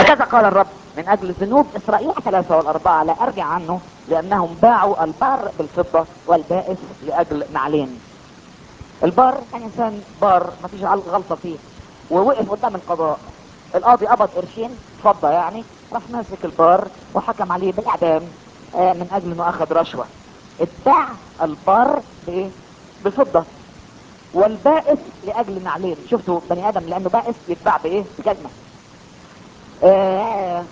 هكذا قال الرب من اجل ذنوب اسرائيل ثلاثة والاربعة لا ارجع عنه لانهم باعوا البار بالفضة والبائس لاجل نعلين البار كان انسان بار ما فيش غلطة فيه ووقف قدام القضاء القاضي قبض قرشين فضة يعني راح ماسك البار وحكم عليه بالاعدام آه، من اجل انه اخذ رشوة اتباع البار بايه بفضة والبائس لاجل نعلين شفتوا بني ادم لانه بائس يتباع بايه بجزمة آه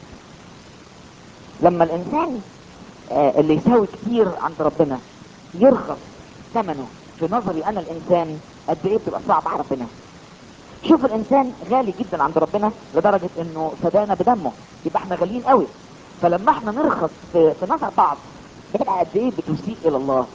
لما الانسان آه اللي يساوي كتير عند ربنا يرخص ثمنه في نظري انا الانسان قد ايه بتبقى صعب على ربنا شوف الانسان غالي جدا عند ربنا لدرجة انه فدانا بدمه يبقى احنا غاليين قوي فلما احنا نرخص في, في نظر بعض بتبقى قد ايه بتسيء الى الله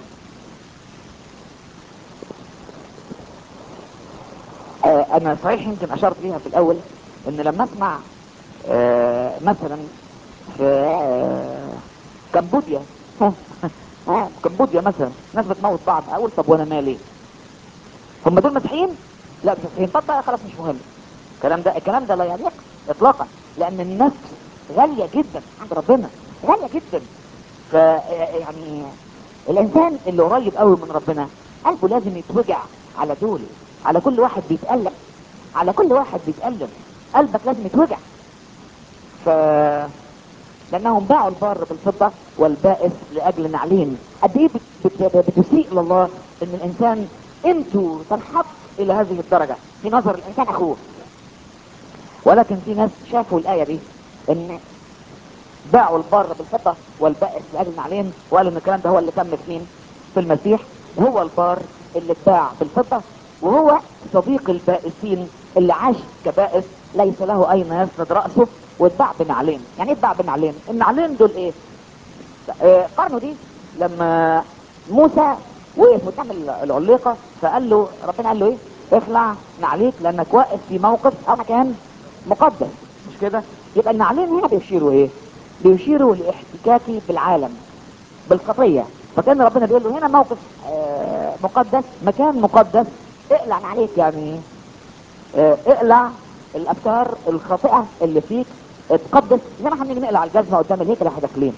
آه انا صحيح يمكن اشرت ليها في الاول ان لما اسمع آه مثلا في آه كمبوديا ها ها كمبوديا مثلا ناس بتموت بعض اقول طب وانا مالي هم دول مسيحيين لا مش مسيحيين طب بقى خلاص مش مهم الكلام ده الكلام ده لا يليق اطلاقا لان النفس غالية جدا عند ربنا غالية جدا ف يعني الانسان اللي قريب قوي من ربنا قلبه لازم يتوجع على دول على كل واحد بيتألم على كل واحد بيتألم قلبك لازم يتوجع ف لانهم باعوا البار بالفضة والبائس لاجل نعلين قد ايه بت... بت... بتسيء لله ان الانسان انتوا تنحط الى هذه الدرجة في نظر الانسان اخوه ولكن في ناس شافوا الاية دي ان باعوا البار بالفضة والبائس لاجل نعلين وقالوا ان الكلام ده هو اللي تم في مين في المسيح هو البار اللي اتباع بالفضة وهو صديق البائسين اللي عاش كبائس ليس له اين يسند رأسه واتباع بنعلين يعني ايه اتباع بنعلين النعلين دول ايه اه قارنوا دي لما موسى وقف قدام العليقة فقال له ربنا قال له ايه اخلع نعليك لانك واقف في موقف او مكان مقدس مش كده يبقى النعلين هنا بيشيروا ايه بيشيروا لاحتكاكي بالعالم بالخطية فكان ربنا بيقول له هنا موقف اه مقدس مكان مقدس اقلع نعليك يعني اه اقلع الافكار الخاطئة اللي فيك اتقدس زي ما احنا بنيجي نقلع الجزمة قدام الهيكل احنا داخلين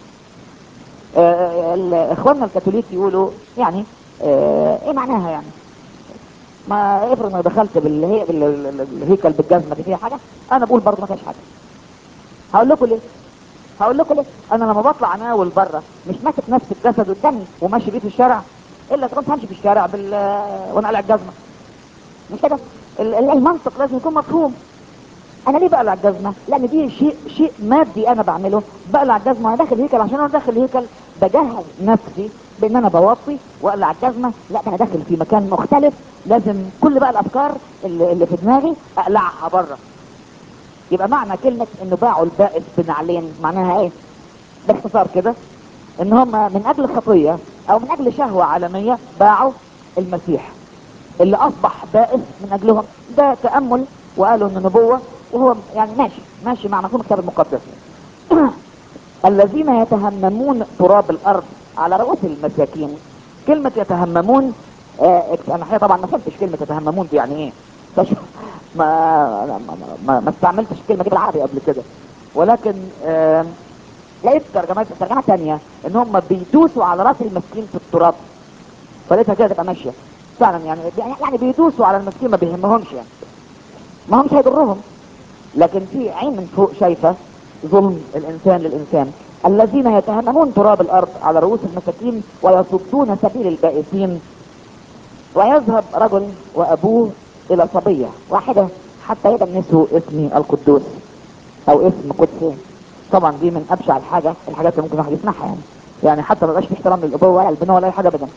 اه اخواننا الكاثوليك يقولوا يعني اه ايه معناها يعني ما افرض انا دخلت بالهي... بالهيكل بالجزمة دي فيها حاجة انا بقول برضه ما فيهاش حاجة هقول لكم ليه هقول لكم ليه انا لما بطلع اناول بره مش ماسك نفس الجسد قدامي وماشي بيه في الشارع الا اذا كنت همشي في الشارع بال وانا قلع الجزمة مش كده المنطق لازم يكون مفهوم انا ليه بقلع الجزمة لان دي شيء شيء مادي انا بعمله بقلع الجزمة وانا داخل الهيكل عشان انا داخل الهيكل بجهز نفسي بان انا بوطي واقلع الجزمة لا انا داخل في مكان مختلف لازم كل بقى الافكار اللي, اللي في دماغي اقلعها بره يبقى معنى كلمة انه باعوا البائس بنعلين معناها ايه باختصار كده ان هم من اجل خطية او من اجل شهوة عالمية باعوا المسيح اللي اصبح بائس من اجلهم ده تأمل وقالوا ان نبوة وهو يعني ماشي ماشي مع مفهوم الكتاب المقدس الذين يتهممون تراب الارض على رؤوس المساكين كلمة يتهممون آه انا حقيقة طبعا ما فهمتش كلمة يتهممون دي يعني ايه ما ما ما, ما استعملتش الكلمة دي بالعربي قبل كده ولكن آه لقيت ترجمات ترجمة تانية ان هم بيدوسوا على راس المسكين في التراب فلقيتها كده تبقى ماشية فعلا يعني يعني بيدوسوا على المسكين ما بيهمهمش يعني ما همش هيضرهم لكن في عين من فوق شايفة ظلم الانسان للانسان الذين يتهممون تراب الارض على رؤوس المساكين ويصدون سبيل البائسين ويذهب رجل وابوه الى صبية واحدة حتى يدنسوا اسمي القدوس او اسم قدسي طبعا دي من ابشع الحاجة الحاجات اللي ممكن واحد يسمعها يعني يعني حتى ما يبقاش في احترام للابوة ولا البنوة ولا اي حاجة ابدا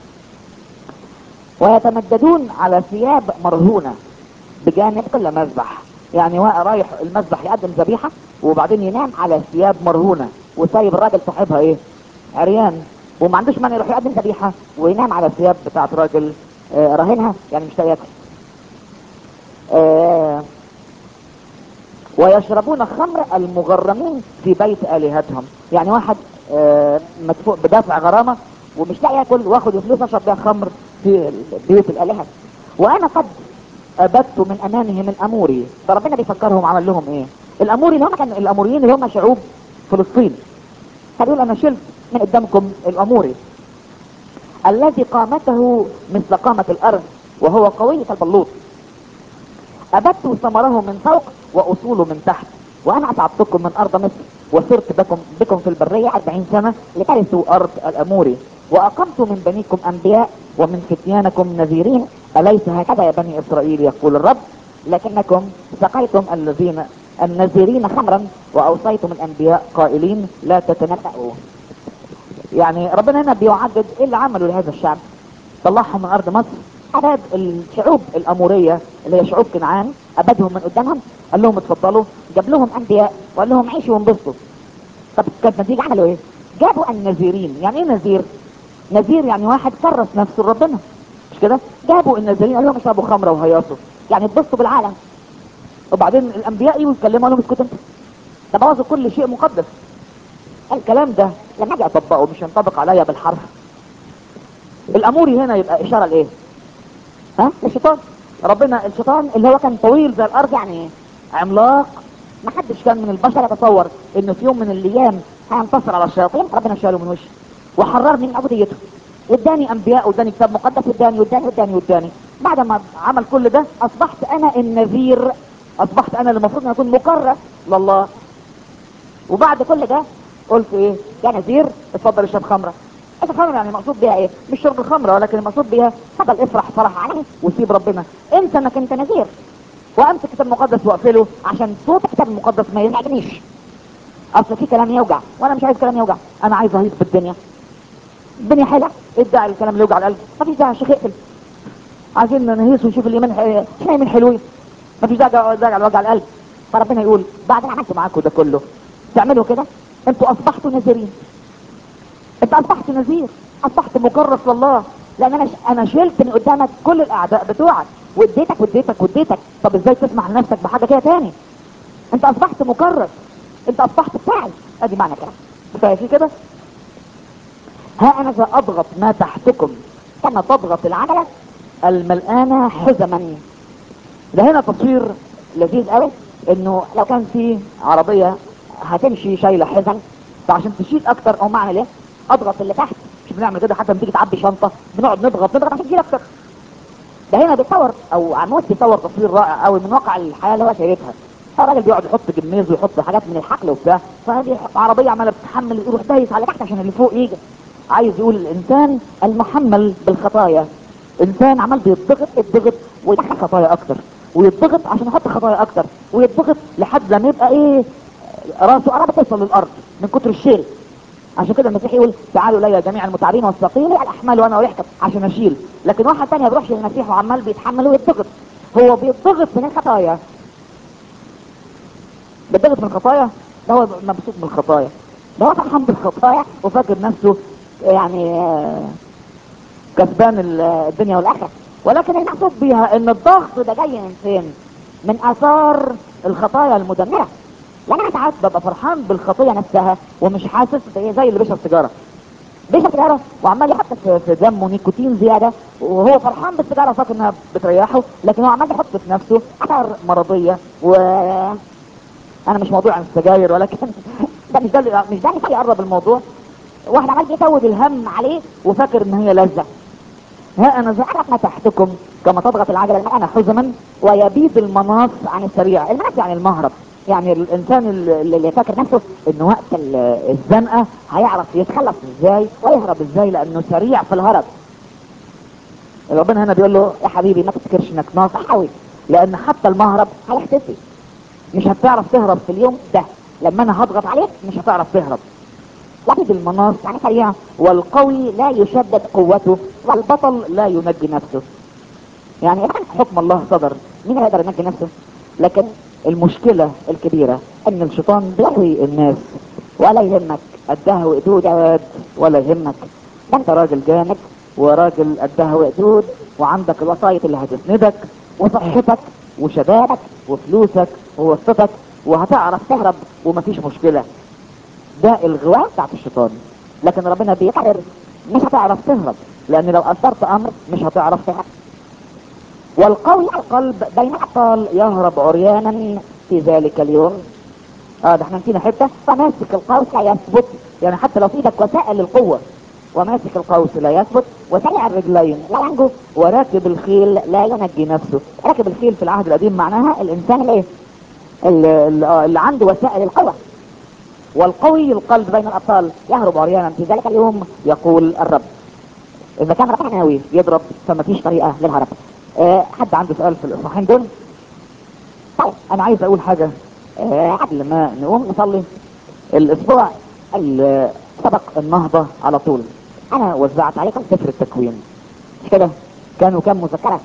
ويتمددون على ثياب مرهونة بجانب كل مذبح يعني رايح المذبح يقدم ذبيحة وبعدين ينام على ثياب مرهونة وسايب الراجل صاحبها ايه عريان وما عندوش مانع يروح يقدم ذبيحة وينام على الثياب بتاعت راجل آه راهنها يعني مش ياكل آه ويشربون خمر المغرمين في بيت آلهتهم يعني واحد آه مدفوع بدافع غرامة ومش لاقي ياكل واخد فلوس اشرب بيها خمر في بيوت الآلهة وانا قد ابدت من امامه من اموري فربنا بيفكرهم عمل لهم ايه الاموري اللي هم كان الاموريين اللي هم شعوب فلسطين فبيقول انا شلت من قدامكم الاموري الذي قامته مثل قامة الارض وهو قوي كالبلوط ابدت ثمره من فوق واصوله من تحت وانا اصعدتكم من ارض مصر وسرت بكم بكم في البرية أربعين سنة لترثوا أرض الأموري وأقمت من بنيكم أنبياء ومن فتيانكم نذيرين أليس هكذا يا بني إسرائيل يقول الرب لكنكم سقيتم الذين النذيرين خمرا وأوصيتم الأنبياء قائلين لا تتنبأوا يعني ربنا هنا بيعدد ايه اللي عمله لهذا الشعب طلعهم من ارض مصر اباد الشعوب الاموريه اللي هي شعوب كنعان ابدهم من قدامهم قال لهم اتفضلوا جاب لهم انبياء وقال لهم عيشوا وانبسطوا طب كانت نتيجه عملوا ايه؟ جابوا النذيرين يعني ايه نذير؟ نذير يعني واحد كرس نفسه لربنا مش كده؟ جابوا النذيرين قال لهم اشربوا خمره وهيصوا يعني اتبسطوا بالعالم وبعدين الانبياء يجوا يتكلموا قال لهم اسكتوا انتوا ده بوظوا كل شيء مقدس الكلام ده لما اجي اطبقه مش ينطبق عليا بالحرف الاموري هنا يبقى اشاره لايه ها الشيطان ربنا الشيطان اللي هو كان طويل زي الارض يعني عملاق ما حدش كان من البشر يتصور انه في يوم من الايام هينتصر على الشياطين ربنا شاله من وشه وحررني من عبوديته واداني انبياء واداني كتاب مقدس واداني واداني واداني واداني بعد ما عمل كل ده اصبحت انا النذير اصبحت انا اللي المفروض ان اكون مكرس لله وبعد كل ده قلت ايه يا نذير اتفضل اشرب خمره اشرب خمره يعني المقصود بيها ايه مش شرب الخمره ولكن المقصود بيها اتفضل افرح فرح عالمي وسيب ربنا انت انك انت نذير وامسك الكتاب المقدس واقفله عشان صوت الكتاب المقدس ما يزعجنيش اصل في كلام يوجع وانا مش عايز كلام يوجع انا عايز اهيص بالدنيا الدنيا حلوه ادعي الكلام اللي يوجع القلب ما فيش داعي يا شيخ اقفل عايزين نهيص ونشوف اليمين احنا يمين حلوين ما فيش داعي داعي على وجع القلب فربنا يقول بعد ما عملت معاكم ده كله تعملوا كده انتوا اصبحتوا نذيرين انت اصبحت نذير اصبحت مكرس لله لان انا انا شلت من قدامك كل الاعداء بتوعك واديتك واديتك واديتك طب ازاي تسمح لنفسك بحاجه كده تاني انت اصبحت مكرس انت اصبحت بتاعي ادي معنى كده كفايه في كده ها انا ساضغط ما تحتكم كما تضغط العجله الملآنة حزما ده هنا تصوير لذيذ قوي انه لو كان في عربيه هتمشي شايله حزن فعشان تشيل اكتر او معنى ايه اضغط اللي تحت مش بنعمل كده حتى لما تيجي تعبي شنطه بنقعد نضغط نضغط عشان تشيل اكتر ده هنا بيتصور او عمود بيصور تصوير رائع قوي من واقع الحياه اللي هو شايفها الراجل بيقعد يحط جميز ويحط حاجات من الحقل وبتاع فهذه عربيه عماله بتتحمل يروح دايس على تحت عشان اللي فوق يجي عايز يقول الانسان المحمل بالخطايا انسان عمال بيتضغط يتضغط ويدخل خطايا اكتر ويتضغط عشان يحط خطايا اكتر ويتضغط لحد لما يبقى ايه راسه قرب توصل للارض من كتر الشيل عشان كده المسيح يقول تعالوا الي جميع المتعبين والثقيل الاحمال وانا اريحكم عشان اشيل لكن واحد تاني ما بيروحش للمسيح وعمال بيتحمل ويتضغط هو بيتضغط من الخطايا بيتضغط من الخطايا ده هو مبسوط من الخطايا ده هو فرحان بالخطايا وفاكر نفسه يعني كسبان الدنيا والاخره ولكن المقصود بيها ان الضغط ده جاي من فين من اثار الخطايا المدمره لان انا ساعات ببقى فرحان بالخطيه نفسها ومش حاسس بايه زي اللي بيشرب سيجاره بيشرب سيجاره وعمال يحط في دمه نيكوتين زياده وهو فرحان بالسيجاره فاكر انها بتريحه لكن هو عمال يحط في نفسه اثار مرضيه و انا مش موضوع عن السجاير ولكن ده مش ده مش ده مثال يقرب الموضوع واحد عمال بيزود الهم عليه وفاكر ان هي لذه ها انا زعرف ما تحتكم كما تضغط العجله المعنى حزما ويبيد المناص عن السريع المناص يعني المهرب يعني الانسان اللي فاكر نفسه ان وقت الزنقه هيعرف يتخلص ازاي ويهرب ازاي لانه سريع في الهرب ربنا هنا بيقول له يا حبيبي ما تفتكرش انك ناصح قوي لان حتى المهرب هيختفي مش هتعرف تهرب في اليوم ده لما انا هضغط عليك مش هتعرف تهرب لابد المناص يعني سريع والقوي لا يشدد قوته والبطل لا ينجي نفسه يعني حكم الله صدر مين هيقدر ينجي نفسه لكن المشكلة الكبيرة ان الشيطان بيقوي الناس ولا يهمك قدها وقدود جواد ولا يهمك ده انت راجل جامد وراجل قدها وقدود وعندك الوسائط اللي هتسندك وصحتك وشبابك وفلوسك ووسطك وهتعرف تهرب ومفيش مشكلة ده الغواء بتاعت الشيطان لكن ربنا بيقرر مش هتعرف تهرب لان لو اثرت امر مش هتعرف تهرب والقوي القلب بين ابطال يهرب عريانا في ذلك اليوم اه ده احنا نسينا حته فماسك القوس لا يثبت يعني حتى لو في ايدك وسائل للقوه وماسك القوس لا يثبت وسريع الرجلين لا ينجو وراكب الخيل لا ينجي نفسه راكب الخيل في العهد القديم معناها الانسان الايه اللي, اللي اللي عنده وسائل القوه والقوي القلب بين الابطال يهرب عريانا في ذلك اليوم يقول الرب اذا كان ربنا ناوي يضرب فما فيش طريقه للهرب أه حد عنده سؤال في الاصحاحين دول طيب انا عايز اقول حاجه أه قبل ما نقوم نصلي الاسبوع اللي سبق النهضه على طول انا وزعت عليكم سفر التكوين مش كده كانوا كام مذكره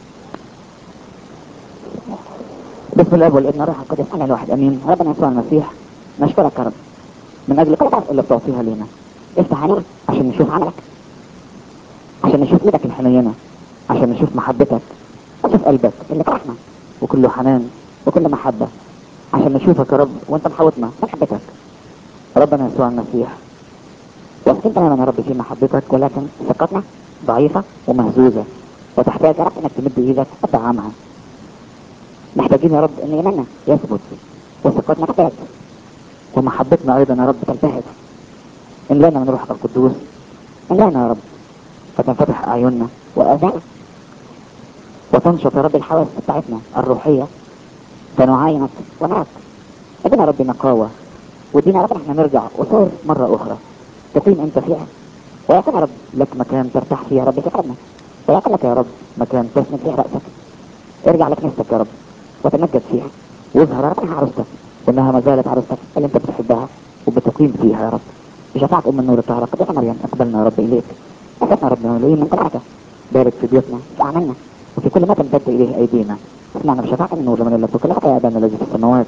بسم الله والابن الروح القدس انا الواحد امين ربنا يسوع المسيح نشكرك يا رب من اجل كل العرض اللي بتعطيها لنا افتح علينا عشان نشوف عملك عشان نشوف ايدك الحنينه عشان نشوف محبتك نشوف قلبك اللي كرهنا وكله حنان وكل محبه عشان نشوفك يا رب وانت محوطنا محبتك ربنا يسوع المسيح واثقين تماما يا رب في محبتك ولكن ثقتنا ضعيفه ومهزوزه وتحتاج يا رب انك تمد ايدك وتدعمها محتاجين يا رب ان ايماننا يثبت وثقتنا تزداد ومحبتنا ايضا يا رب تلتهب املانا من روحك القدوس املانا يا رب فتنفتح اعيننا واذاننا وتنشط يا رب الحواس بتاعتنا الروحيه فنعاينك ونراك ادينا يا رب نقاوه وادينا يا رب احنا نرجع قصور مره اخرى تقيم انت فيها ويكون يا رب لك مكان ترتاح فيه يا رب في قلبنا ويكون لك يا رب مكان تسند فيه راسك ارجع لكنيستك يا رب وتمجد فيها واظهر يا رب انها عروستك وانها ما زالت عروستك اللي انت بتحبها وبتقيم فيها يا رب بشفاعة ام النور الطاهرة قديسة مريم اقبلنا يا رب اليك افتنا يا رب مولوين من طلعتك بارك في بيوتنا في اعمالنا وفي كل ما تمتد اليه ايدينا اسمعنا بشفاعة النور من الله كل خطايا ابانا الذي في السماوات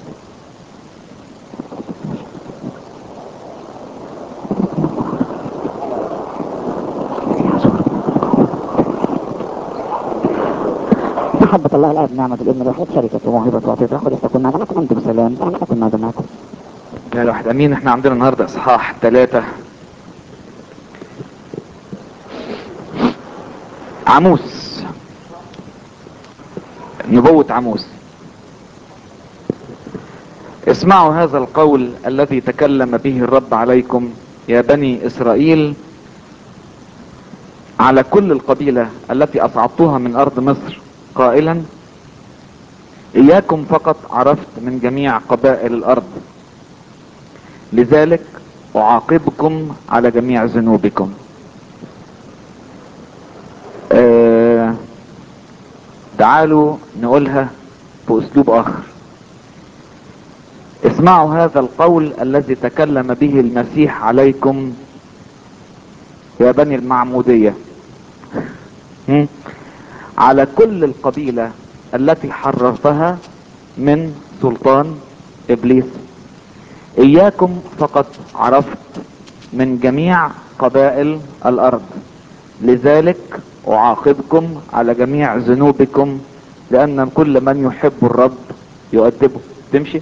محبة الله الآب نعمة الابن الوحيد شركة وموهبة وعطية القدس تكون معنا معكم أنتم بسلام تعالى تكون مع جماعكم يا الواحد امين احنا عندنا النهارده اصحاح ثلاثة عموس نبوة عموس اسمعوا هذا القول الذي تكلم به الرب عليكم يا بني اسرائيل على كل القبيلة التي اصعدتها من ارض مصر قائلا اياكم فقط عرفت من جميع قبائل الارض لذلك اعاقبكم على جميع ذنوبكم آه تعالوا نقولها باسلوب اخر اسمعوا هذا القول الذي تكلم به المسيح عليكم يا بني المعمودية هم؟ على كل القبيلة التي حررتها من سلطان ابليس اياكم فقط عرفت من جميع قبائل الارض لذلك اعاقبكم على جميع ذنوبكم لان كل من يحب الرب يؤدبه تمشي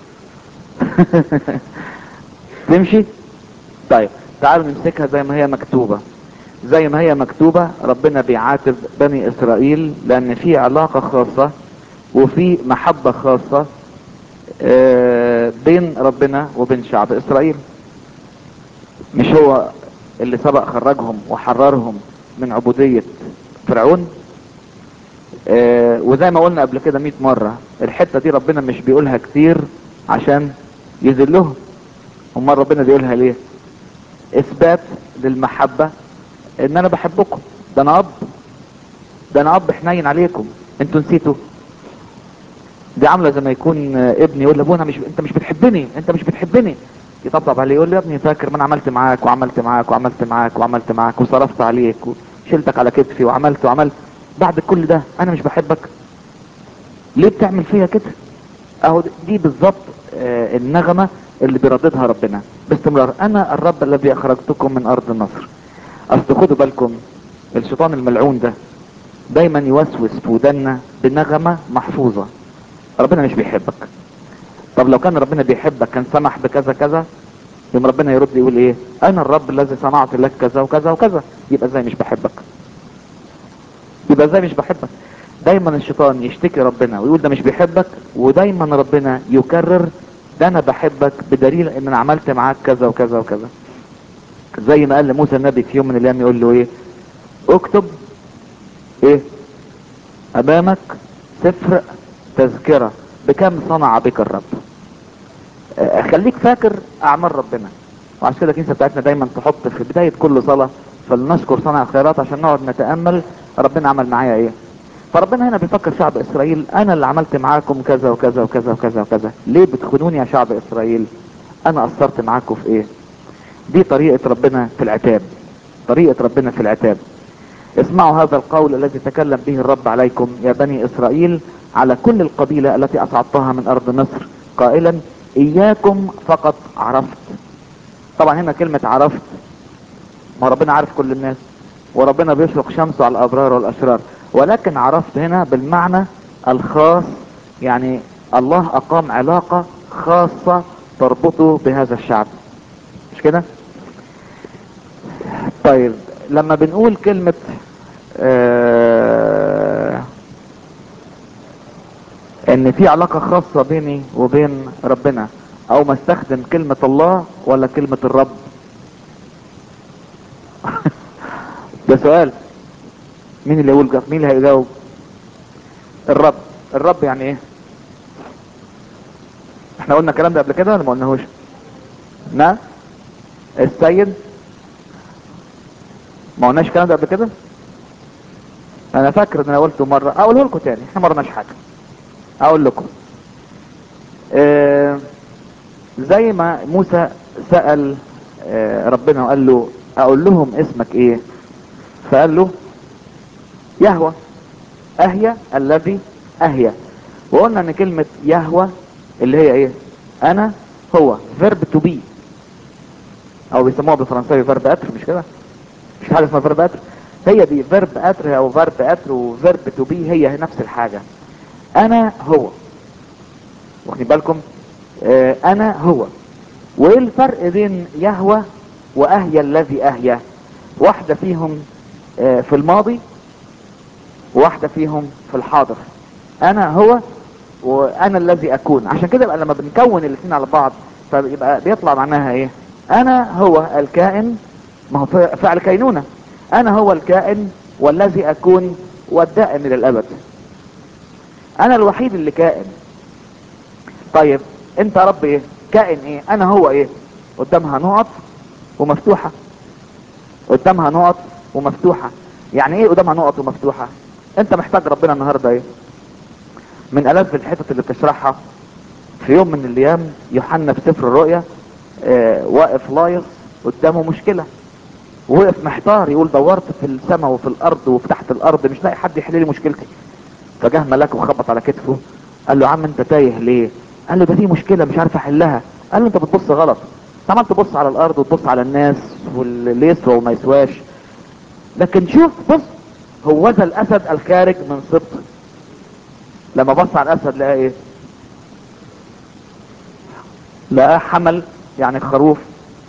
تمشي طيب تعالوا نمسكها زي ما هي مكتوبة زي ما هي مكتوبة ربنا بيعاتب بني اسرائيل لان في علاقة خاصة وفي محبة خاصة آه، بين ربنا وبين شعب اسرائيل مش هو اللي سبق خرجهم وحررهم من عبودية فرعون آه، وزي ما قلنا قبل كده 100 مرة الحتة دي ربنا مش بيقولها كتير عشان يذلهم امال ربنا بيقولها ليه اثبات للمحبة ان انا بحبكم ده انا اب ده انا اب حنين عليكم انتوا نسيتوا دي عامله زي ما يكون ابني يقول لابونا مش انت مش بتحبني انت مش بتحبني يطبطب عليه يقول له يا ابني فاكر ما انا عملت معاك وعملت معاك وعملت معاك وعملت معاك وصرفت عليك وشلتك على كتفي وعملت وعملت بعد كل ده انا مش بحبك ليه بتعمل فيا كده اهو دي بالظبط آه النغمه اللي بيرددها ربنا باستمرار انا الرب الذي اخرجتكم من ارض مصر اصل خدوا بالكم الشيطان الملعون ده دايما يوسوس في ودنا بنغمه محفوظه ربنا مش بيحبك طب لو كان ربنا بيحبك كان سمح بكذا كذا يوم ربنا يرد يقول ايه انا الرب الذي صنعت لك كذا وكذا وكذا يبقى ازاي مش بحبك يبقى ازاي مش بحبك دايما الشيطان يشتكي ربنا ويقول ده مش بيحبك ودايما ربنا يكرر ده انا بحبك بدليل ان انا عملت معاك كذا وكذا وكذا زي ما قال لموسى النبي في يوم من الايام يقول له ايه اكتب ايه امامك سفر تذكرة بكم صنع بك الرب آه، خليك فاكر اعمال ربنا وعشان كده الكنيسه بتاعتنا دايما تحط في بدايه كل صلاه فلنشكر صانع الخيرات عشان نقعد نتامل ربنا عمل معايا ايه فربنا هنا بيفكر شعب اسرائيل انا اللي عملت معاكم كذا وكذا وكذا وكذا وكذا ليه بتخونوني يا شعب اسرائيل انا قصرت معاكم في ايه دي طريقه ربنا في العتاب طريقه ربنا في العتاب اسمعوا هذا القول الذي تكلم به الرب عليكم يا بني اسرائيل على كل القبيله التي اصعدتها من ارض مصر قائلا اياكم فقط عرفت طبعا هنا كلمة عرفت ما ربنا عارف كل الناس وربنا بيشرق شمسه على الابرار والاشرار ولكن عرفت هنا بالمعنى الخاص يعني الله اقام علاقة خاصة تربطه بهذا الشعب مش كده طيب لما بنقول كلمة آه ان في علاقة خاصة بيني وبين ربنا او ما استخدم كلمة الله ولا كلمة الرب ده سؤال مين اللي يقول مين اللي هيجاوب الرب الرب يعني ايه احنا قلنا الكلام ده قبل كده ولا ما قلناهوش نعم السيد ما قلناش الكلام ده قبل كده انا فاكر ان انا قلته مره اقوله لكم تاني احنا ما قلناش حاجه اقول لكم اه زي ما موسى سأل اه ربنا وقال له اقول لهم اسمك ايه فقال له يهوى اهيا الذي اهيا وقلنا ان كلمة يهوى اللي هي ايه انا هو فيرب تو بي او بيسموها بالفرنساوي فيرب اتر مش كده مش حاجه اسمها فيرب اتر هي دي فيرب اتر او فيرب اتر وفيرب تو بي هي نفس الحاجة انا هو واخدين بالكم آه انا هو وايه الفرق بين يهوى واهيا الذي اهيا واحدة فيهم آه في الماضي وواحدة فيهم في الحاضر انا هو وانا الذي اكون عشان كده بقى لما بنكون الاثنين على بعض فيبقى بيطلع معناها ايه انا هو الكائن ما هو فعل كينونة انا هو الكائن والذي اكون والدائم الى الابد انا الوحيد اللي كائن طيب انت يا رب ايه كائن ايه انا هو ايه قدامها نقط ومفتوحة قدامها نقط ومفتوحة يعني ايه قدامها نقط ومفتوحة انت محتاج ربنا النهاردة ايه من الاف الحتت اللي بتشرحها في يوم من الايام يوحنا في سفر الرؤيا اه واقف لايص قدامه مشكلة وقف محتار يقول دورت في السماء وفي الارض وفي تحت الارض مش لاقي حد يحل لي مشكلتي فجاه ملاك وخبط على كتفه قال له عم انت تايه ليه قال له ده في مشكلة مش عارف احلها قال له انت بتبص غلط طبعا تبص على الارض وتبص على الناس واللي يسوى وما يسواش لكن شوف بص هو ذا الاسد الخارج من سبط لما بص على الاسد لقى ايه لقى حمل يعني خروف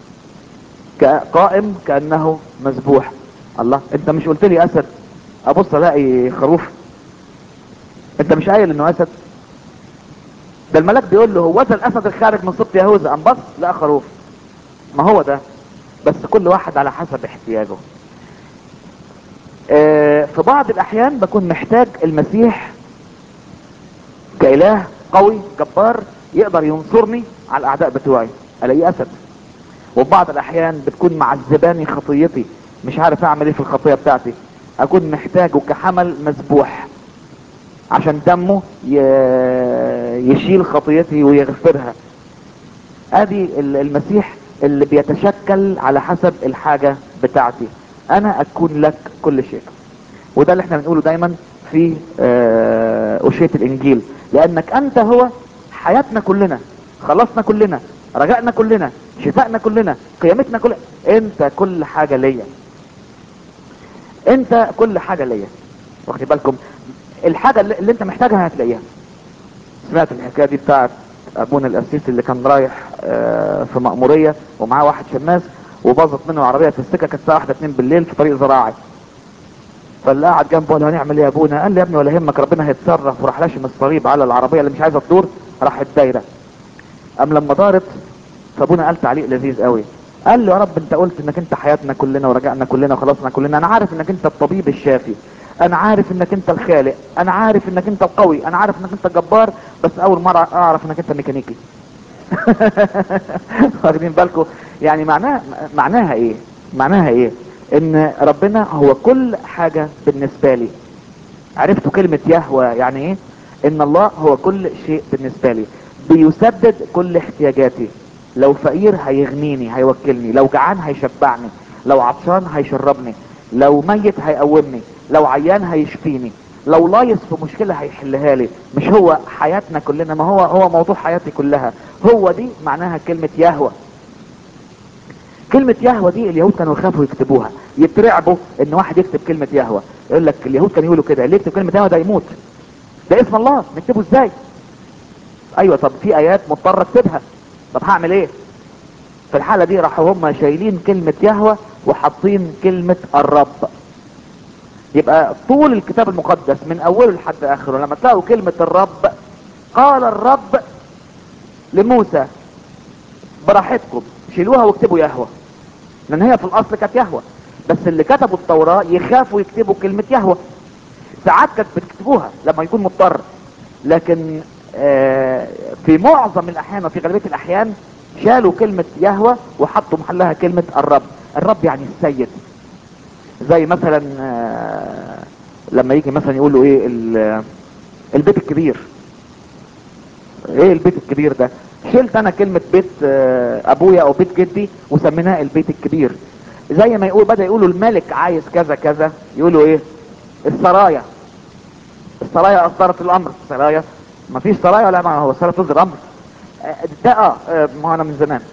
قائم كأنه مذبوح الله انت مش قلت لي اسد ابص الاقي خروف انت مش قايل انه اسد ده الملاك بيقول له هو ذا الاسد الخارج من سبط يهوذا ام بص لقى خروف ما هو ده بس كل واحد على حسب احتياجه اه في بعض الاحيان بكون محتاج المسيح كاله قوي جبار يقدر ينصرني على الاعداء بتوعي الاقيه اسد وفي بعض الاحيان بتكون معذباني خطيتي مش عارف اعمل ايه في الخطية بتاعتي اكون محتاجه كحمل مذبوح عشان دمه يشيل خطيتي ويغفرها ادي المسيح اللي بيتشكل على حسب الحاجة بتاعتي انا اكون لك كل شيء وده اللي احنا بنقوله دايما في اشية الانجيل لانك انت هو حياتنا كلنا خلصنا كلنا رجعنا كلنا شفائنا كلنا قيامتنا كلنا انت كل حاجة ليا انت كل حاجة ليا واخد بالكم الحاجة اللي انت محتاجها هتلاقيها سمعت الحكاية دي بتاعت ابونا القسيس اللي كان رايح في مأمورية ومعاه واحد شماس وباظت منه العربية في السكة كانت الساعة واحدة اتنين بالليل في طريق زراعي فاللي قاعد جنبه قال له هنعمل ايه يا ابونا قال لي يا ابني ولا يهمك ربنا هيتصرف وراح لاشم الصليب على العربية اللي مش عايزة تدور راحت دايرة ام لما دارت فابونا قال تعليق لذيذ قوي قال له يا رب انت قلت انك انت حياتنا كلنا ورجعنا كلنا وخلصنا كلنا انا عارف انك انت الطبيب الشافي انا عارف انك انت الخالق انا عارف انك انت القوي انا عارف انك انت الجبار بس اول مرة اعرف انك انت ميكانيكي واخدين بالكم يعني معناها معناها ايه معناها ايه ان ربنا هو كل حاجة بالنسبة لي عرفتوا كلمة يهوى يعني ايه ان الله هو كل شيء بالنسبة لي بيسدد كل احتياجاتي لو فقير هيغنيني هيوكلني لو جعان هيشبعني لو عطشان هيشربني لو ميت هيقومني لو عيان هيشفيني لو لايص في مشكلة هيحلها لي مش هو حياتنا كلنا ما هو هو موضوع حياتي كلها هو دي معناها كلمة يهوى كلمة يهوى دي اليهود كانوا يخافوا يكتبوها يترعبوا ان واحد يكتب كلمة يهوى يقول لك اليهود كانوا يقولوا كده اللي يكتب كلمة يهوى ده يموت ده اسم الله نكتبه ازاي ايوه طب في ايات مضطر اكتبها طب هعمل ايه في الحالة دي راحوا هم شايلين كلمة يهوى وحاطين كلمة الرب يبقى طول الكتاب المقدس من اوله لحد اخره لما تلاقوا كلمة الرب قال الرب لموسى براحتكم شيلوها واكتبوا يهوى لان هي في الاصل كانت يهوى بس اللي كتبوا التوراة يخافوا يكتبوا كلمة يهوى ساعات كانت بتكتبوها لما يكون مضطر لكن آه في معظم الاحيان وفي غالبية الاحيان شالوا كلمة يهوى وحطوا محلها كلمة الرب الرب يعني السيد زي مثلا آه لما يجي مثلا يقولوا ايه البيت الكبير ايه البيت الكبير ده شلت انا كلمة بيت آه ابويا او بيت جدي وسميناه البيت الكبير زي ما يقول بدأ يقولوا الملك عايز كذا كذا يقولوا ايه السرايا السرايا اصدرت الامر السرايا ما فيش سرايا ولا ما هو السرايا تصدر الامر ده اه ما انا من زمان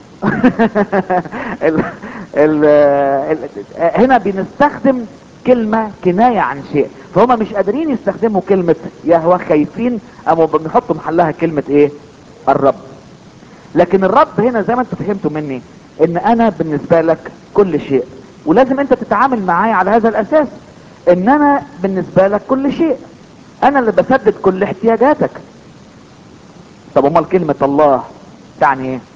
ال ال ال هنا بنستخدم كلمة كناية عن شيء فهم مش قادرين يستخدموا كلمة يهوى خايفين اما بنحطوا محلها كلمة ايه الرب لكن الرب هنا زي ما انتوا فهمتوا مني ان انا بالنسبة لك كل شيء ولازم انت تتعامل معايا على هذا الاساس ان انا بالنسبة لك كل شيء انا اللي بسدد كل احتياجاتك طب امال كلمة الله تعني ايه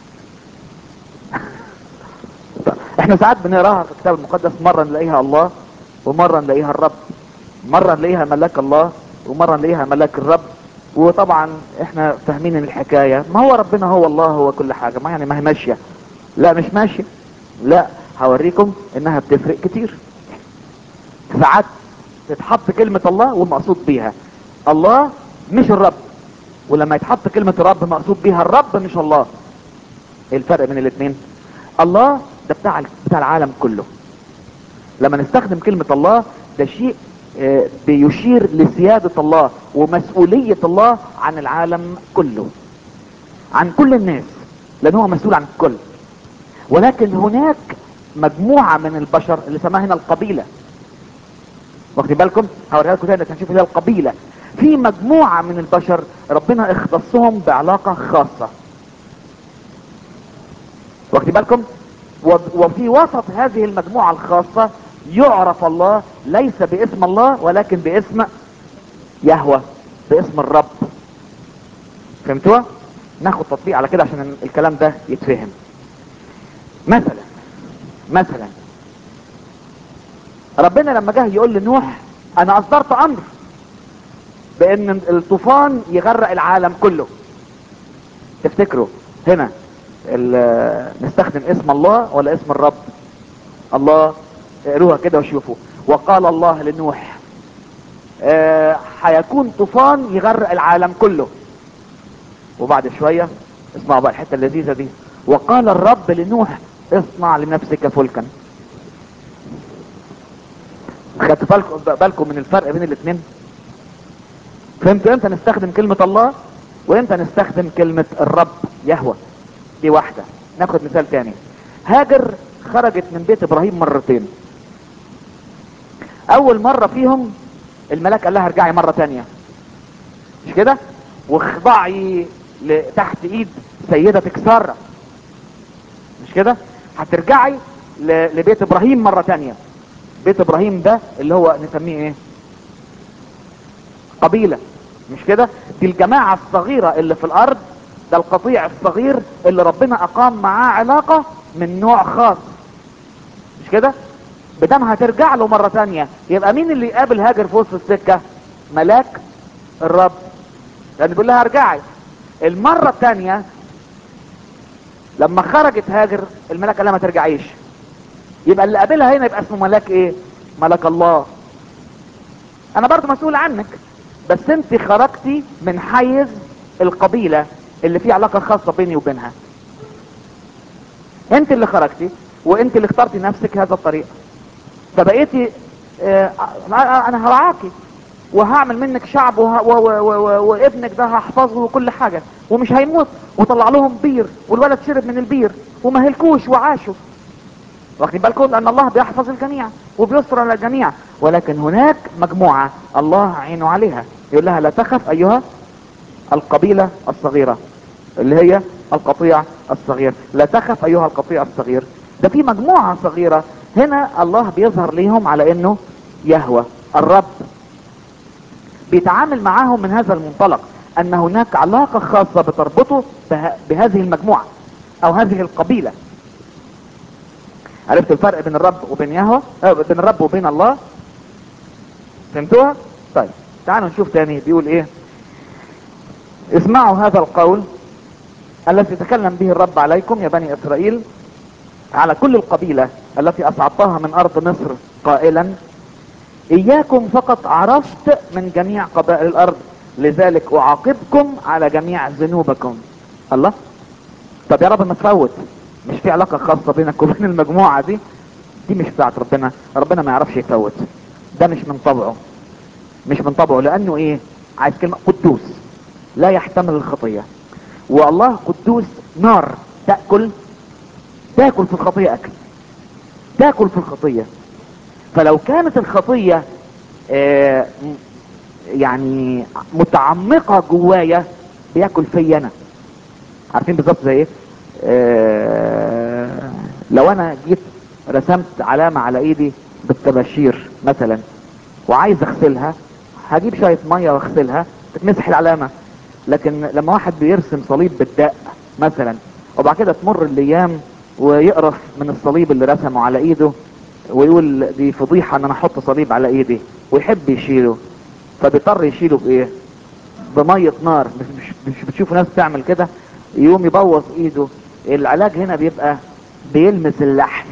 احنا ساعات بنقراها في الكتاب المقدس مرة نلاقيها الله ومرة نلاقيها الرب مرة نلاقيها ملاك الله ومرة نلاقيها ملاك الرب وطبعا احنا فاهمين الحكاية ما هو ربنا هو الله هو كل حاجة ما يعني ما هي ماشية لا مش ماشية لا هوريكم انها بتفرق كتير ساعات تتحط كلمة الله والمقصود بيها الله مش الرب ولما يتحط كلمة رب مقصود بيها الرب مش الله ايه الفرق بين الاثنين الله ده بتاع بتاع العالم كله لما نستخدم كلمة الله ده شيء بيشير لسيادة الله ومسؤولية الله عن العالم كله عن كل الناس لان هو مسؤول عن الكل ولكن هناك مجموعة من البشر اللي سماها هنا القبيلة واخدين بالكم هوريها لكم تاني هنشوف هي القبيلة في مجموعة من البشر ربنا اختصهم بعلاقة خاصة واخدين بالكم وفي وسط هذه المجموعة الخاصة يعرف الله ليس باسم الله ولكن باسم يهوى باسم الرب فهمتوا ناخد تطبيق على كده عشان الكلام ده يتفهم مثلا مثلا ربنا لما جه يقول لنوح انا اصدرت امر بان الطوفان يغرق العالم كله تفتكروا هنا نستخدم اسم الله ولا اسم الرب الله اقروها كده وشوفوا وقال الله لنوح هيكون طوفان يغرق العالم كله وبعد شوية اسمعوا بقى الحتة اللذيذة دي وقال الرب لنوح اصنع لنفسك فلكا خدت بالكم بالكم من الفرق بين الاثنين فهمتوا امتى نستخدم كلمة الله وامتى نستخدم كلمة الرب يهوى دي واحدة ناخد مثال تاني هاجر خرجت من بيت ابراهيم مرتين اول مرة فيهم الملاك قال لها ارجعي مرة تانية مش كده واخضعي تحت ايد سيدتك سارة مش كده هترجعي لبيت ابراهيم مرة تانية بيت ابراهيم ده اللي هو نسميه ايه قبيلة مش كده دي الجماعة الصغيرة اللي في الارض ده القطيع الصغير اللي ربنا اقام معاه علاقة من نوع خاص مش كده بدم هترجع له مرة تانية يبقى مين اللي يقابل هاجر في وسط السكة ملاك الرب لان بيقول لها ارجعي المرة التانية لما خرجت هاجر الملاك قال لها ما ترجعيش يبقى اللي قابلها هنا يبقى اسمه ملاك ايه ملاك الله انا برضو مسؤول عنك بس انت خرجتي من حيز القبيلة اللي فيه علاقة خاصة بيني وبينها انت اللي خرجتي وانت اللي اخترتي نفسك هذا الطريق فبقيتي اه انا هرعاكي وهعمل منك شعب وه... و... و... و... وابنك ده هحفظه وكل حاجة ومش هيموت وطلع لهم بير والولد شرب من البير وما هلكوش وعاشوا واخدين بالكم لان الله بيحفظ الجميع وبيستر على الجميع ولكن هناك مجموعة الله عينه عليها يقول لها لا تخف ايها القبيلة الصغيرة اللي هي القطيع الصغير لا تخف ايها القطيع الصغير ده في مجموعة صغيرة هنا الله بيظهر ليهم على انه يهوى الرب بيتعامل معاهم من هذا المنطلق ان هناك علاقة خاصة بتربطه به... بهذه المجموعة او هذه القبيلة عرفت الفرق بين الرب وبين يهوى اه بين الرب وبين الله فهمتوها طيب تعالوا نشوف تاني بيقول ايه اسمعوا هذا القول الذي تكلم به الرب عليكم يا بني اسرائيل على كل القبيلة التي اصعدتها من ارض مصر قائلا اياكم فقط عرفت من جميع قبائل الارض لذلك اعاقبكم على جميع ذنوبكم الله طب يا رب ما تفوت مش في علاقة خاصة بينك وبين المجموعة دي دي مش بتاعت ربنا ربنا ما يعرفش يفوت ده مش من طبعه مش من طبعه لانه ايه عايز كلمة قدوس لا يحتمل الخطية والله قدوس نار تأكل تأكل في الخطية اكل تأكل في الخطية فلو كانت الخطية آه يعني متعمقة جوايا بياكل فيا انا عارفين بالظبط زي ايه آه لو انا جيت رسمت علامة على ايدي بالطباشير مثلا وعايز اغسلها هجيب شوية مية واغسلها تتمسح العلامة لكن لما واحد بيرسم صليب بالدق مثلا وبعد كده تمر الايام ويقرف من الصليب اللي رسمه على ايده ويقول دي فضيحة ان انا احط صليب على ايدي ويحب يشيله فبيضطر يشيله بايه بمية نار مش, مش, مش بتشوفوا ناس بتعمل كده يقوم يبوظ ايده العلاج هنا بيبقى بيلمس اللحم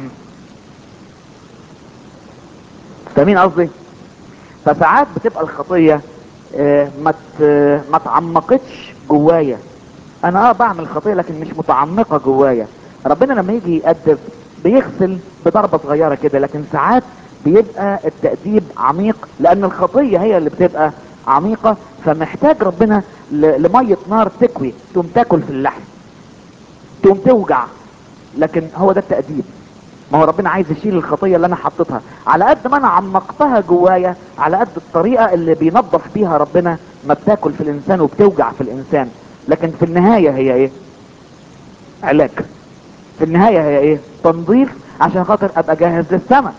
فاهمين قصدي فساعات بتبقى الخطية اه ما ما تعمقتش جوايا انا اه بعمل خطية لكن مش متعمقة جوايا ربنا لما يجي يأدب بيغسل بضربة صغيرة كده لكن ساعات بيبقى التأديب عميق لان الخطية هي اللي بتبقى عميقة فمحتاج ربنا لمية نار تكوي تقوم تاكل في اللحم تقوم توجع لكن هو ده التأديب ما هو ربنا عايز يشيل الخطية اللي انا حطيتها على قد ما انا عمقتها جوايا على قد الطريقة اللي بينظف بيها ربنا ما بتاكل في الانسان وبتوجع في الانسان لكن في النهاية هي ايه علاج في النهاية هي ايه تنظيف عشان خاطر ابقى جاهز للسماء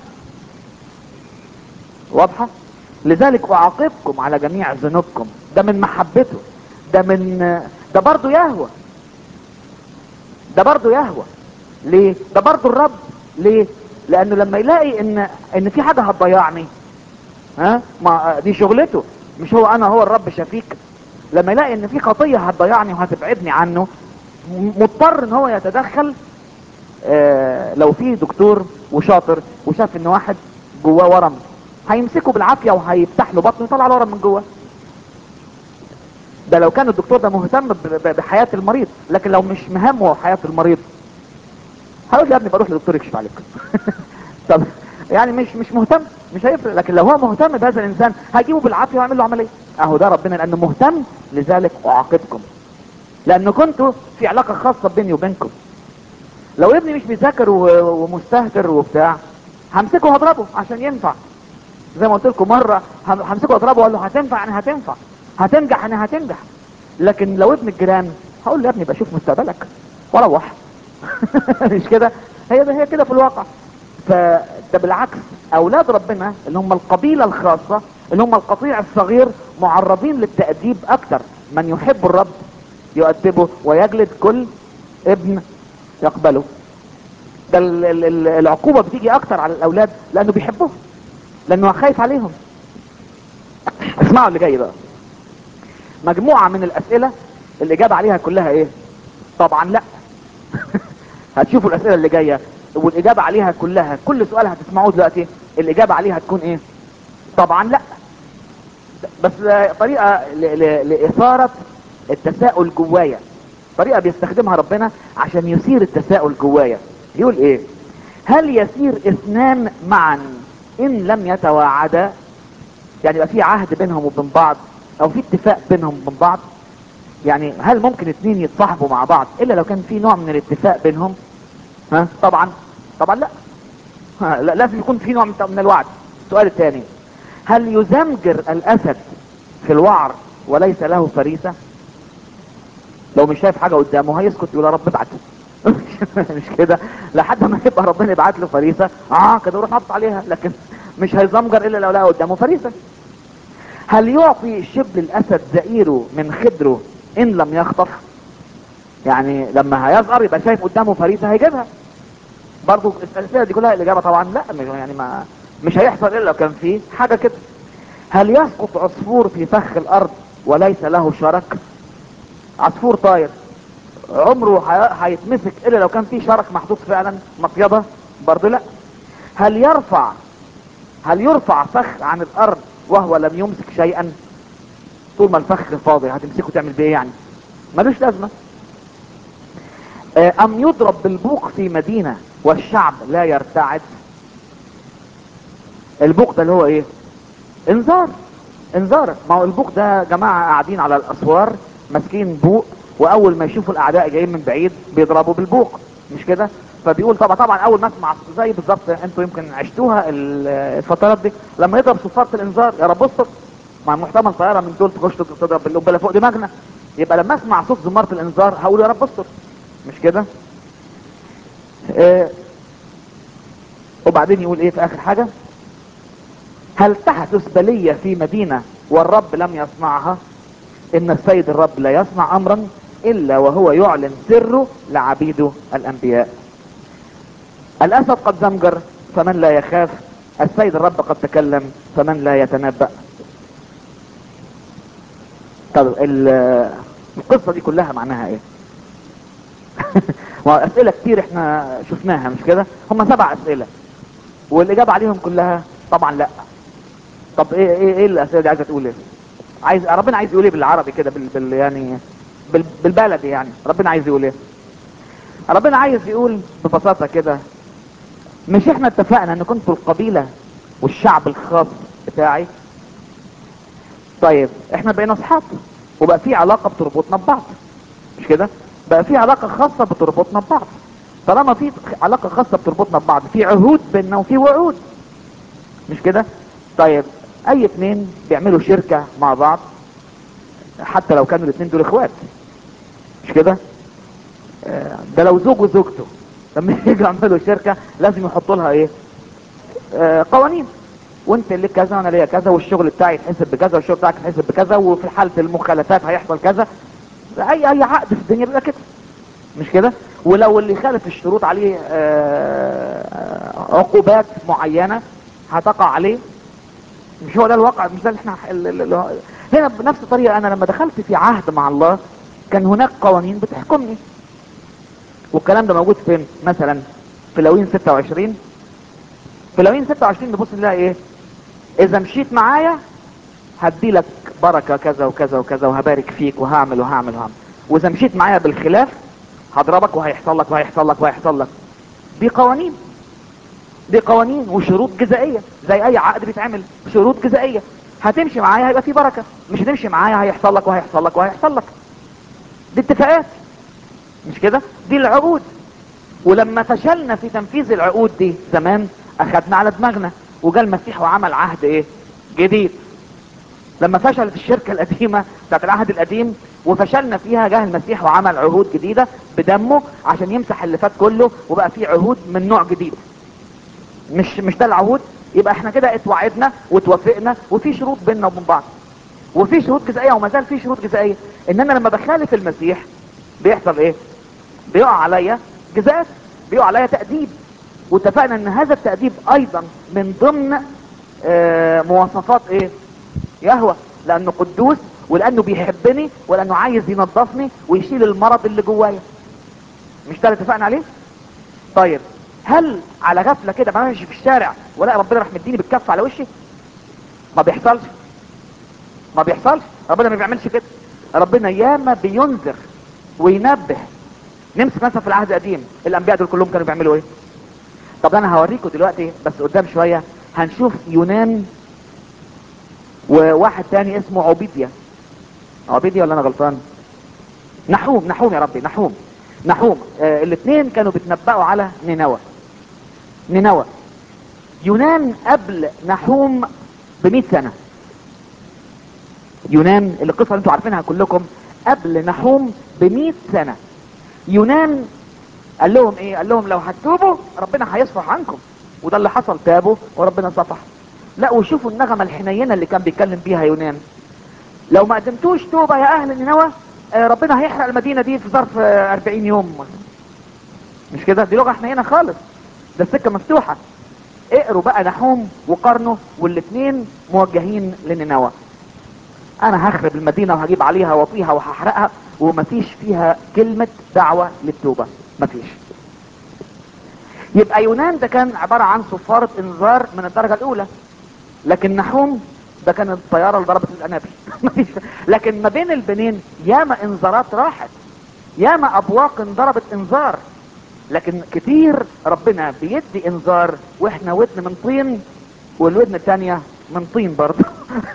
واضحة لذلك اعاقبكم على جميع ذنوبكم ده من محبته ده من ده برضه يهوى ده برضه يهوى ليه ده برضه الرب ليه لانه لما يلاقي ان ان في حاجه هتضيعني ها ما دي شغلته مش هو انا هو الرب شفيك لما يلاقي ان في خطيه هتضيعني وهتبعدني عنه مضطر ان هو يتدخل آه لو في دكتور وشاطر وشاف ان واحد جواه ورم هيمسكه بالعافيه وهيفتح له بطنه ويطلع له ورم من جوه ده لو كان الدكتور ده مهتم بحياه المريض لكن لو مش مهمه حياه المريض هقول يا ابني بروح لدكتور يكشف عليك طب يعني مش مش مهتم مش هيفرق لكن لو هو مهتم بهذا الانسان هيجيبه بالعافيه ويعمل له عمليه اهو ده ربنا لانه مهتم لذلك اعاقبكم لانه كنتوا في علاقه خاصه بيني وبينكم لو ابني مش بيذاكر ومستهتر وبتاع همسكه وهضربه عشان ينفع زي ما قلت لكم مره همسكه واضربه واقول له هتنفع يعني هتنفع هتنجح يعني هتنجح لكن لو ابن الجيران هقول له يا ابني بشوف مستقبلك واروح مش كده هي ده هي كده في الواقع فده بالعكس اولاد ربنا اللي هم القبيلة الخاصة اللي هم القطيع الصغير معرضين للتأديب اكتر من يحب الرب يؤدبه ويجلد كل ابن يقبله ده ال- ال- ال- العقوبة بتيجي اكتر على الاولاد لانه بيحبهم لانه خايف عليهم اسمعوا اللي جاي بقى مجموعة من الاسئلة الاجابة عليها كلها ايه طبعا لا هتشوفوا الاسئلة اللي جاية والاجابة عليها كلها كل سؤال هتسمعوه دلوقتي الاجابة عليها تكون ايه طبعا لا بس طريقة ل- ل- لإثارة التساؤل جوايا طريقة بيستخدمها ربنا عشان يثير التساؤل جوايا يقول ايه هل يسير اثنان معا ان لم يتواعدا يعني يبقى في عهد بينهم وبين بعض او في اتفاق بينهم وبين بعض يعني هل ممكن اتنين يتصاحبوا مع بعض الا لو كان في نوع من الاتفاق بينهم ها طبعا طبعا لا ها لا لازم يكون في نوع من من الوعد السؤال الثاني هل يزمجر الاسد في الوعر وليس له فريسة لو مش شايف حاجة قدامه هيسكت يقول يا رب ابعت مش كده لحد ما يبقى ربنا يبعت له فريسة اه كده يروح نط عليها لكن مش هيزمجر الا لو لقى قدامه فريسة هل يعطي شبل الاسد زئيره من خدره ان لم يخطف يعني لما هيصغر يبقى شايف قدامه فريسة هيجيبها برضو الاسئله دي كلها الاجابه طبعا لا مش يعني ما مش هيحصل الا لو كان فيه حاجه كده هل يسقط عصفور في فخ الارض وليس له شرك عصفور طاير عمره هي- هيتمسك الا لو كان فيه شرك محطوط فعلا مصيده برضو لا هل يرفع هل يرفع فخ عن الارض وهو لم يمسك شيئا طول ما الفخ فاضي هتمسكه تعمل بيه إيه يعني ملوش لازمه آه، ام يضرب بالبوق في مدينة والشعب لا يرتعد البوق ده اللي هو ايه انذار انذار ما هو البوق ده جماعة قاعدين على الاسوار ماسكين بوق واول ما يشوفوا الاعداء جايين من بعيد بيضربوا بالبوق مش كده فبيقول طبعا طبعا اول ما اسمع زي بالظبط انتوا يمكن عشتوها ال- الفترات دي لما يضرب صفارة الانذار يا رب استر مع محتمل طياره من دول تخش تضرب بالقنبله فوق دماغنا يبقى لما اسمع صوت زمارة الانذار هقول يا رب استر مش كده آه، وبعدين يقول ايه في اخر حاجة هل تحدث بلية في مدينة والرب لم يصنعها ان السيد الرب لا يصنع امرا الا وهو يعلن سره لعبيده الانبياء الاسد قد زمجر فمن لا يخاف السيد الرب قد تكلم فمن لا يتنبأ طب ال- القصة دي كلها معناها ايه واسئله كتير احنا شفناها مش كده هم سبع اسئله والاجابه عليهم كلها طبعا لا طب ايه ايه ايه الاسئله دي عايزه تقول ايه عايز ربنا عايز يقول ايه بالعربي كده بال, بال يعني بال بالبلدي يعني ربنا عايز يقول ايه ربنا عايز يقول ببساطه كده مش احنا اتفقنا ان كنتوا القبيله والشعب الخاص بتاعي طيب احنا بقينا اصحاب وبقى في علاقه بتربطنا ببعض مش كده بقى في علاقة خاصة بتربطنا ببعض طالما في علاقة خاصة بتربطنا ببعض في عهود بيننا وفي وعود مش كده طيب اي اتنين بيعملوا شركة مع بعض حتى لو كانوا الاتنين دول اخوات مش كده آه، ده لو زوج وزوجته لما يجوا يعملوا شركة لازم يحطوا لها ايه آه، قوانين وانت اللي كذا وانا ليا كذا والشغل بتاعي يتحسب بكذا والشغل بتاعك يتحسب بكذا وفي حالة المخالفات هيحصل كذا اي اي عقد في الدنيا بيبقى كده مش كده ولو اللي خالف الشروط عليه آه، عقوبات معينة هتقع عليه مش هو ده الواقع مش ده اللي احنا ال- ال- ال- هنا بنفس الطريقة انا لما دخلت في عهد مع الله كان هناك قوانين بتحكمني والكلام ده موجود فين مثلا في لوين 26 في لوين 26 نبص نلاقي ايه اذا مشيت معايا هدي لك بركة كذا وكذا وكذا وهبارك فيك وهعمل وهعمل وهعمل واذا مشيت معايا بالخلاف هضربك وهيحصل لك وهيحصل لك وهيحصل لك دي قوانين دي قوانين وشروط جزائية زي اي عقد بيتعمل شروط جزائية هتمشي معايا هيبقى في بركة مش هتمشي معايا هيحصل لك وهيحصل لك وهيحصل لك دي اتفاقات مش كده دي العقود ولما فشلنا في تنفيذ العقود دي زمان اخدنا على دماغنا وجا المسيح وعمل عهد ايه جديد لما فشلت الشركة القديمة بتاعت العهد القديم وفشلنا فيها جه المسيح وعمل عهود جديدة بدمه عشان يمسح اللي فات كله وبقى فيه عهود من نوع جديد مش مش ده العهود يبقى احنا كده اتوعدنا واتوافقنا وفي شروط بيننا وبين بعض وفي شروط جزائيه وما زال في شروط جزائيه ان انا لما بخالف المسيح بيحصل ايه بيقع عليا جزاءات بيقع عليا تأديب واتفقنا ان هذا التأديب ايضا من ضمن آه، مواصفات ايه يهوى لانه قدوس ولانه بيحبني ولانه عايز ينظفني ويشيل المرض اللي جوايا مش ده اللي اتفقنا عليه طيب هل على غفله كده ما ماشي في الشارع ولا ربنا راح مديني بالكف على وشي ما بيحصلش ما بيحصلش ربنا ما بيعملش كده ربنا ياما بينذر وينبه نمسك مثلا في العهد القديم الانبياء دول كلهم كانوا بيعملوا ايه طب انا هوريكم دلوقتي بس قدام شويه هنشوف يونان وواحد تاني اسمه عبيديا عبيديا ولا انا غلطان نحوم نحوم يا ربي نحوم نحوم آه الاثنين كانوا بيتنبأوا على نينوى نينوى يونان قبل نحوم ب سنة يونان اللي القصة اللي انتوا عارفينها كلكم قبل نحوم ب سنة يونان قال لهم ايه قال لهم لو هتتوبوا ربنا هيصفح عنكم وده اللي حصل تابوا وربنا صفح لا وشوفوا النغمة الحنينة اللي كان بيتكلم بيها يونان لو ما قدمتوش توبة يا اهل نينوى آه، ربنا هيحرق المدينة دي في ظرف آه، 40 يوم مش كده دي لغة حنينة خالص ده السكة مفتوحة اقروا بقى نحوم وقرنه والاثنين موجهين لنينوى انا هخرب المدينة وهجيب عليها واطيها وهحرقها ومفيش فيها كلمة دعوة للتوبة مفيش يبقى يونان ده كان عبارة عن صفارة انذار من الدرجة الاولى لكن نحوم ده كان الطيارة اللي ضربت الانابل مفيش لكن ما بين البنين ياما انذارات راحت ياما ابواق ضربت انذار لكن كتير ربنا بيدي انذار واحنا ودن من طين والودن الثانية من طين برضه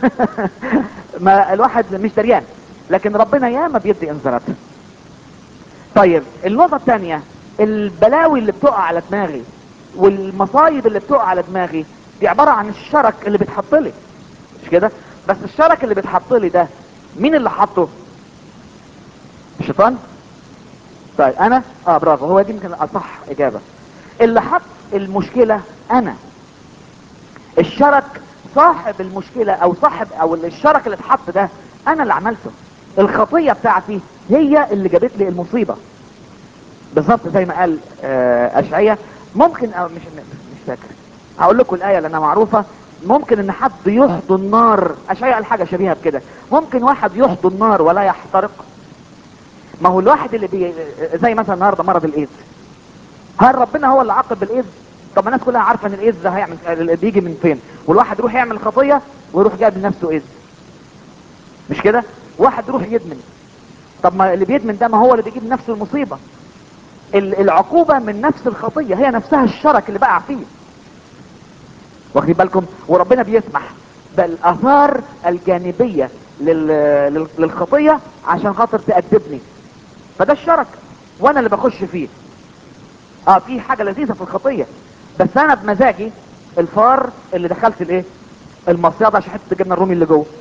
ما الواحد مش دريان لكن ربنا ياما بيدي انذارات طيب النقطة الثانية البلاوي اللي بتقع على دماغي والمصايب اللي بتقع على دماغي دي عبارة عن الشرك اللي بيتحط لي مش كده بس الشرك اللي بيتحط لي ده مين اللي حطه الشيطان طيب انا اه برافو هو دي يمكن اصح اجابة اللي حط المشكلة انا الشرك صاحب المشكلة او صاحب او الشرك اللي اتحط ده انا اللي عملته الخطية بتاعتي هي اللي جابت لي المصيبة بالظبط زي ما قال آه، اشعية ممكن أو مش مش فاكر هقول لكم الايه لانها معروفه ممكن ان حد يحضن نار اشعياء قال حاجه شبيهه بكده ممكن واحد يحضن نار ولا يحترق ما هو الواحد اللي بي... زي مثلا النهارده مرض الايدز هل ربنا هو اللي عاقب بالايدز طب ما الناس كلها عارفه ان الايدز ده هيعمل بيجي من فين والواحد يروح يعمل خطيه ويروح جايب لنفسه ايدز مش كده واحد يروح يدمن طب ما اللي بيدمن ده ما هو اللي بيجيب نفسه المصيبه ال- العقوبة من نفس الخطية هي نفسها الشرك اللي بقع فيه واخدين بالكم وربنا بيسمح بالاثار الجانبية لل... لل... للخطية عشان خاطر تأدبني فده الشرك وانا اللي بخش فيه اه في حاجة لذيذة في الخطية بس انا بمزاجي الفار اللي دخلت الايه المصيادة عشان حتة الجبنة الرومي اللي جوه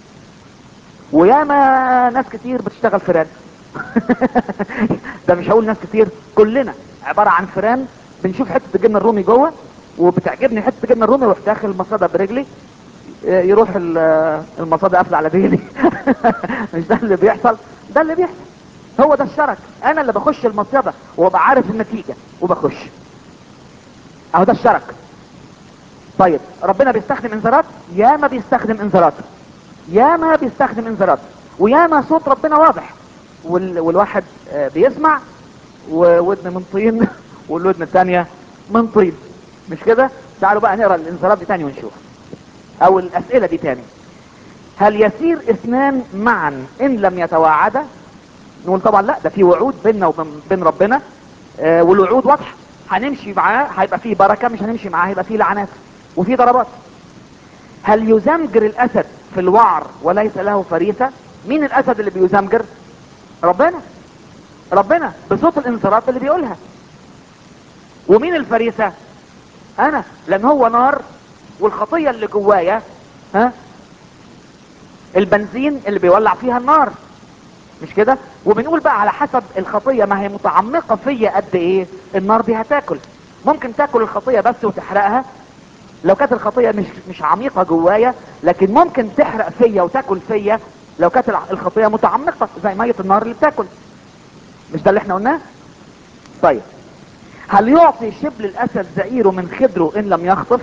وياما ناس كتير بتشتغل فران ده مش هقول ناس كتير كلنا عبارة عن فران بنشوف حتة الجبنة الرومي جوه وبتعجبني حتة الجبنة الرومي واروح داخل المصادة برجلي اه، يروح ال- المصادة قافلة على ديلي مش ده اللي بيحصل ده اللي بيحصل هو ده الشرك انا اللي بخش المصيدة وابقى عارف النتيجة وبخش اهو ده الشرك طيب ربنا بيستخدم انذارات ياما بيستخدم انذارات ياما بيستخدم انذارات وياما صوت ربنا واضح وال... والواحد آه، بيسمع وودن من طين والودن الثانية من طين مش كده تعالوا بقى نقرا الانذارات دي تاني ونشوف او الاسئلة دي تاني هل يسير اثنان معا ان لم يتواعدا نقول طبعا لا ده في وعود بيننا وبين ربنا آه والوعود واضحه هنمشي معاه هيبقى فيه بركه مش هنمشي معاه هيبقى فيه لعنات وفيه ضربات هل يزمجر الاسد في الوعر وليس له فريسه مين الاسد اللي بيزمجر ربنا ربنا بصوت الانذارات اللي بيقولها ومين الفريسه انا لان هو نار والخطيه اللي جوايا ها البنزين اللي بيولع فيها النار مش كده وبنقول بقى على حسب الخطية ما هي متعمقة فيا قد ايه النار دي هتاكل ممكن تاكل الخطية بس وتحرقها لو كانت الخطية مش مش عميقة جوايا لكن ممكن تحرق فيا وتاكل فيا لو كانت الع- الخطية متعمقة زي مية النار اللي بتاكل مش ده اللي احنا قلناه طيب هل يعطي شبل الاسد زئيره من خدره ان لم يخطف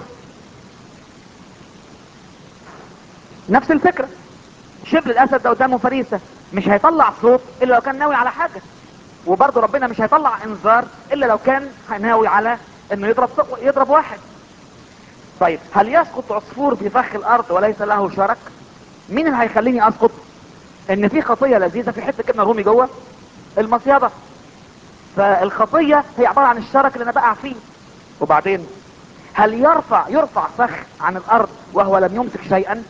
نفس الفكرة شبل الاسد ده قدامه فريسة مش هيطلع صوت الا لو كان ناوي على حاجة وبرضه ربنا مش هيطلع انذار الا لو كان ناوي على انه يضرب يضرب واحد طيب هل يسقط عصفور في فخ الارض وليس له شرك مين اللي هيخليني اسقط ان في خطيه لذيذه في حته جبنه رومي جوه المصيده فالخطيه هي عباره عن الشرك اللي انا بقع فيه وبعدين هل يرفع يرفع فخ عن الارض وهو لم يمسك شيئا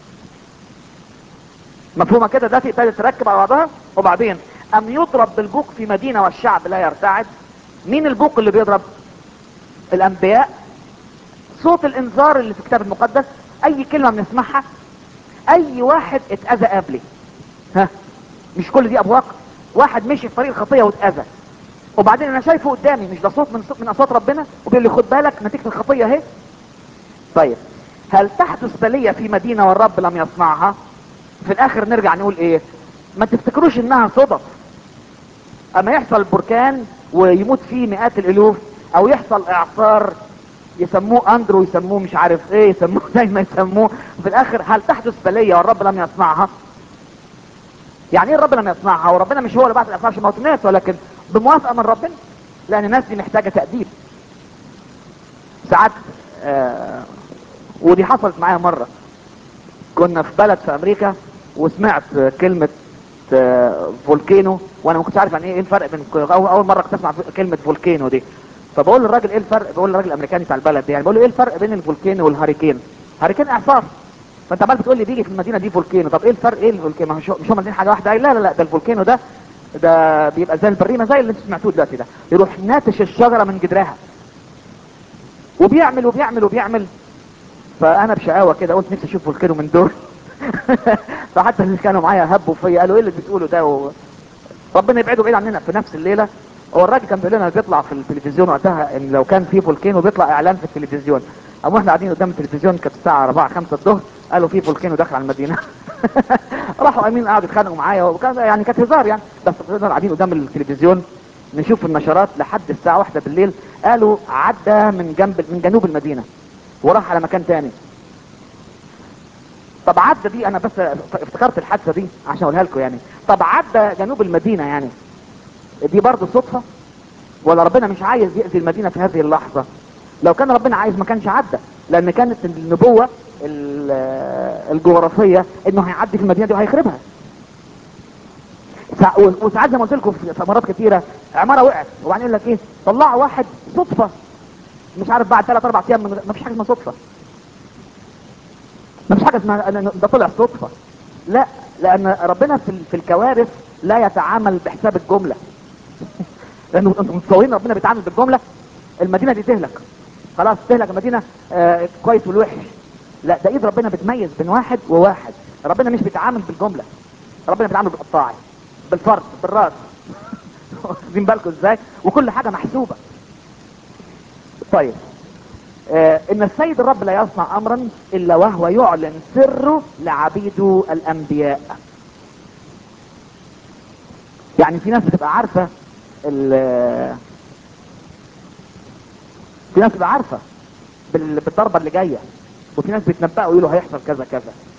مفهومه كده ده تقدر تركب على بعضها وبعدين ام يضرب بالبوق في مدينه والشعب لا يرتعد مين البوق اللي بيضرب الانبياء صوت الانذار اللي في الكتاب المقدس اي كلمه بنسمعها اي واحد اتاذى قبلي ها مش كل دي ابواق واحد مشي في طريق الخطيه واتاذى وبعدين انا شايفه قدامي مش ده صوت من صوت من اصوات ربنا وبيقول لي خد بالك نتيجه الخطيه اهي طيب هل تحدث بليه في مدينه والرب لم يصنعها في الاخر نرجع نقول ايه ما تفتكروش انها صدف اما يحصل بركان ويموت فيه مئات الالوف او يحصل اعصار يسموه اندرو يسموه مش عارف ايه يسموه زي ما يسموه في الاخر هل تحدث بلية والرب لم يصنعها يعني ايه الرب لم يصنعها وربنا مش هو اللي بعت الافعال عشان موت الناس ولكن بموافقه من ربنا لان الناس دي محتاجه تاديب ساعات آه ودي حصلت معايا مره كنا في بلد في امريكا وسمعت كلمه آه فولكينو وانا ما كنتش عارف يعني ايه الفرق بين اول اول مره كنت اسمع كلمه فولكينو دي فبقول للراجل ايه الفرق بقول للراجل الامريكاني بتاع البلد يعني بقول له ايه الفرق بين الفولكينو والهاريكين هاريكين اعصار فانت عمال بتقول لي بيجي في المدينه دي فولكينو طب ايه الفرق ايه الفولكينو مش مش هم الاثنين حاجه واحده لا لا لا ده الفولكينو ده ده بيبقى زي البريمه زي اللي انتوا سمعتوه دلوقتي ده يروح ناتش الشجره من جدرها وبيعمل وبيعمل وبيعمل فانا بشقاوه كده قلت نفسي اشوف فولكينو من دول فحتى اللي كانوا معايا هبوا فيا قالوا ايه اللي بتقوله ده و... ربنا يبعده بعيد عننا في نفس الليله هو الراجل كان بيقول لنا بيطلع في التلفزيون وقتها ان لو كان في فولكينو بيطلع اعلان في التلفزيون اما احنا قاعدين قدام التلفزيون كانت الساعه 4 5 الظهر قالوا في فولكينو داخل على المدينه راحوا قايمين قعدوا يتخانقوا معايا وكان يعني كانت هزار يعني بس فضلنا قاعدين قدام التلفزيون نشوف النشرات لحد الساعه 1 بالليل قالوا عدى من جنب من جنوب المدينه وراح على مكان تاني طب عدى دي انا بس افتكرت الحادثه دي عشان اقولها لكم يعني طب عدى جنوب المدينه يعني دي برضه صدفه ولا ربنا مش عايز يأذي المدينة في هذه اللحظة لو كان ربنا عايز ما كانش عدى لان كانت النبوة الجغرافية انه هيعدي في المدينة دي وهيخربها وساعات زي ما قلت لكم في مرات كتيرة عمارة وقعت وبعدين يقول لك ايه طلعوا واحد صدفة مش عارف بعد ثلاث اربع ايام ما فيش حاجة اسمها صدفة ما فيش حاجة اسمها ده طلع صدفة لا لان ربنا في, في الكوارث لا يتعامل بحساب الجملة لانه انتم متصورين ربنا بيتعامل بالجمله المدينه دي تهلك خلاص تهلك المدينه آه كويس والوحش لا ده ايد ربنا بتميز بين واحد وواحد ربنا مش بيتعامل بالجمله ربنا بيتعامل بالقطاعي بالفرد بالراس واخدين بالكم ازاي وكل حاجه محسوبه طيب آه ان السيد الرب لا يصنع امرا الا وهو يعلن سره لعبيده الانبياء يعني في ناس بتبقى عارفه في ناس بتبقى عارفه بالضربه اللي جايه وفي ناس بيتنبأوا يقولوا هيحصل كذا كذا